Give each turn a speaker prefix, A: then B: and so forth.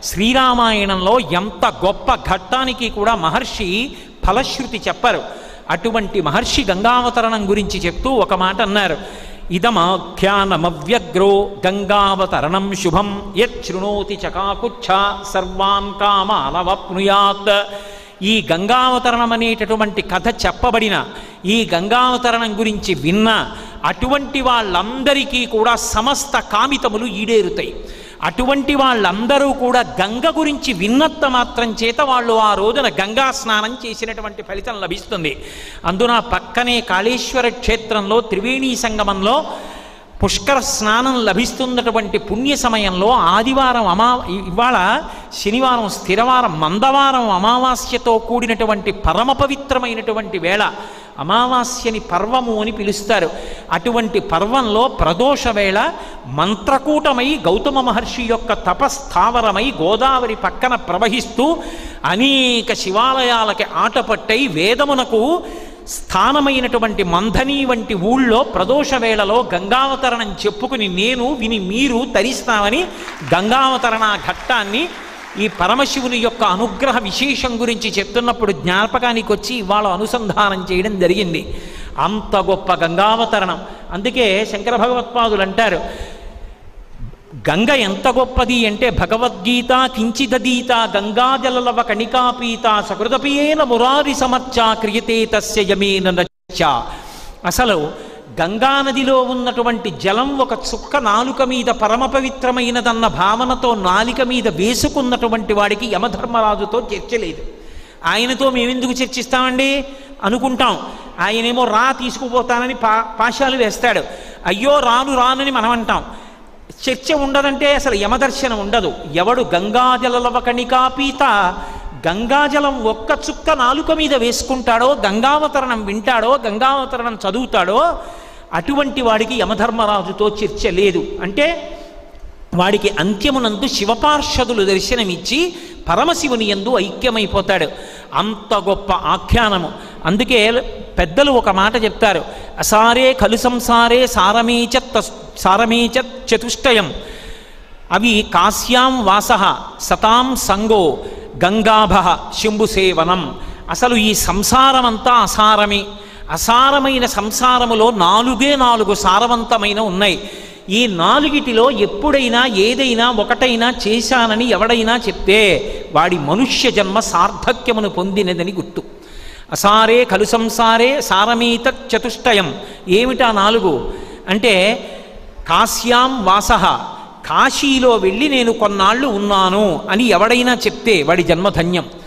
A: శ్రీరామాయణంలో ఎంత గొప్ప ఘట్టానికి కూడా మహర్షి ఫలశ్రుతి చెప్పారు అటువంటి మహర్షి గంగావతరణం గురించి చెప్తూ ఒక మాట అన్నారు ఇదమాఖ్యానమవ్యగ్రో గంగావతరణం శుభం యశృణోతి చకాకుచ్ఛ సర్వాన్ కామానవప్నుయాత్ ఈ గంగావతరణం అనేటటువంటి కథ చెప్పబడిన ఈ గంగావతరణం గురించి విన్న అటువంటి వాళ్ళందరికీ కూడా సమస్త కామితములు ఈడేరుతాయి అటువంటి వాళ్ళందరూ కూడా గంగ గురించి విన్నత్త మాత్రం చేత వాళ్ళు ఆ రోజున గంగా స్నానం చేసినటువంటి ఫలితం లభిస్తుంది అందున పక్కనే కాళేశ్వర క్షేత్రంలో త్రివేణీ సంగమంలో పుష్కర స్నానం లభిస్తున్నటువంటి పుణ్య సమయంలో ఆదివారం అమా ఇవాళ శనివారం స్థిరవారం మందవారం అమావాస్యతో కూడినటువంటి పరమ పవిత్రమైనటువంటి వేళ అమావాస్యని పర్వము అని పిలుస్తారు అటువంటి పర్వంలో ప్రదోష వేళ మంత్రకూటమై గౌతమ మహర్షి యొక్క తపస్థావరమై గోదావరి పక్కన ప్రవహిస్తూ అనేక శివాలయాలకి ఆటపట్టై వేదమునకు స్థానమైనటువంటి మంథని వంటి ఊళ్ళో ప్రదోష వేళలో గంగావతరణం చెప్పుకుని నేను విని మీరు తరిస్తామని గంగావతరణ ఘట్టాన్ని ఈ పరమశివుని యొక్క అనుగ్రహ విశేషం గురించి చెప్తున్నప్పుడు జ్ఞాపకానికి వచ్చి ఇవాళ అనుసంధానం చేయడం జరిగింది అంత గొప్ప గంగావతరణం అందుకే శంకర భగవత్పాదులు అంటారు గంగ ఎంత గొప్పది అంటే భగవద్గీత కించిదీత గంగాజలలవ కణికాపీత సకృతపియేన మురారి సమర్చ క్రియతే తస్య యమేన నచ్చ అసలు గంగానదిలో ఉన్నటువంటి జలం ఒక చుక్క నాలుక మీద పరమ పవిత్రమైనదన్న భావనతో నాలిక మీద వేసుకున్నటువంటి వాడికి యమధర్మరాజుతో చర్చ లేదు ఆయనతో మేమెందుకు చర్చిస్తామండి అనుకుంటాం ఆయనేమో రా తీసుకుపోతానని పా పాశాలు వేస్తాడు అయ్యో రాను రానని మనం అంటాం చర్చ ఉండదంటే అసలు యమదర్శనం ఉండదు ఎవడు గంగాజలలవ కణికాపీత గంగాజలం ఒక్క చుక్క నాలుక మీద వేసుకుంటాడో గంగావతరణం వింటాడో గంగావతరణం చదువుతాడో అటువంటి వాడికి యమధర్మరాజుతో చర్చ లేదు అంటే వాడికి అంత్యమునందు శివపార్షదులు దర్శనమిచ్చి పరమశివుని ఎందు ఐక్యమైపోతాడు అంత గొప్ప ఆఖ్యానము అందుకే పెద్దలు ఒక మాట చెప్తారు అసారే ఖలు సంసారే సారమేచ తస్- సారమేచ చతుష్టయం అవి కాశ్యాం వాస సతాం సంగో గంగాభ శంభుసేవనం అసలు ఈ సంసారమంతా అసారమే అసారమైన సంసారములో నాలుగే నాలుగు సారవంతమైన ఉన్నాయి ఈ నాలుగిటిలో ఎప్పుడైనా ఏదైనా ఒకటైనా చేశానని ఎవడైనా చెప్తే వాడి మనుష్య జన్మ సార్థక్యమును పొందినదని గుర్తు అసారే కలు సంసారే సారమీత చతుష్టయం ఏమిటా నాలుగు అంటే కాశ్యాం వాస కాశీలో వెళ్ళి నేను కొన్నాళ్ళు ఉన్నాను అని ఎవడైనా చెప్తే వాడి జన్మధన్యం